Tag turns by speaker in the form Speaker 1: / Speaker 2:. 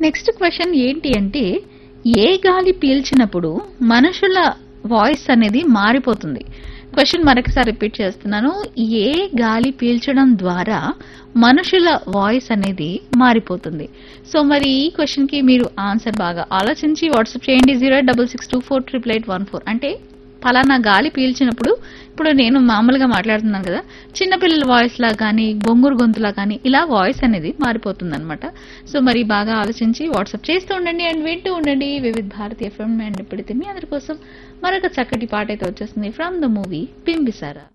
Speaker 1: next question ఏంటి అంటే ఏ గాలి పీల్చినప్పుడు మనుషుల వాయిస్ అనేది మారిపోతుంది క్వశ్చన్ మరొకసారి రిపీట్ చేస్తున్నాను ఏ గాలి పీల్చడం ద్వారా మనుషుల వాయిస్ అనేది మారిపోతుంది సో మరి ఈ క్వశ్చన్ కి మీరు ఆన్సర్ బాగా ఆలోచించి వాట్సాప్ చేయండి zero double six two four triple eight one four అంటే ఫలానా గాలి పీల్చినప్పుడు ఇప్పుడు నేను మామూలుగా మాట్లాడుతున్నాను కదా చిన్నపిల్లల వాయిస్ లా కానీ బొంగురు గొంతులా కానీ ఇలా వాయిస్ అనేది మారిపోతుంది అనమాట సో మరి బాగా ఆలోచించి వాట్సాప్ చేస్తూ ఉండండి అండ్ వింటూ ఉండండి వివిధ భారతీయ ఎఫ్ఎం అండ్ ఇప్పటితే మీ అందరి కోసం మరొక చక్కటి పాట అయితే వచ్చేస్తుంది ఫ్రమ్ ద మూవీ బింబిసారా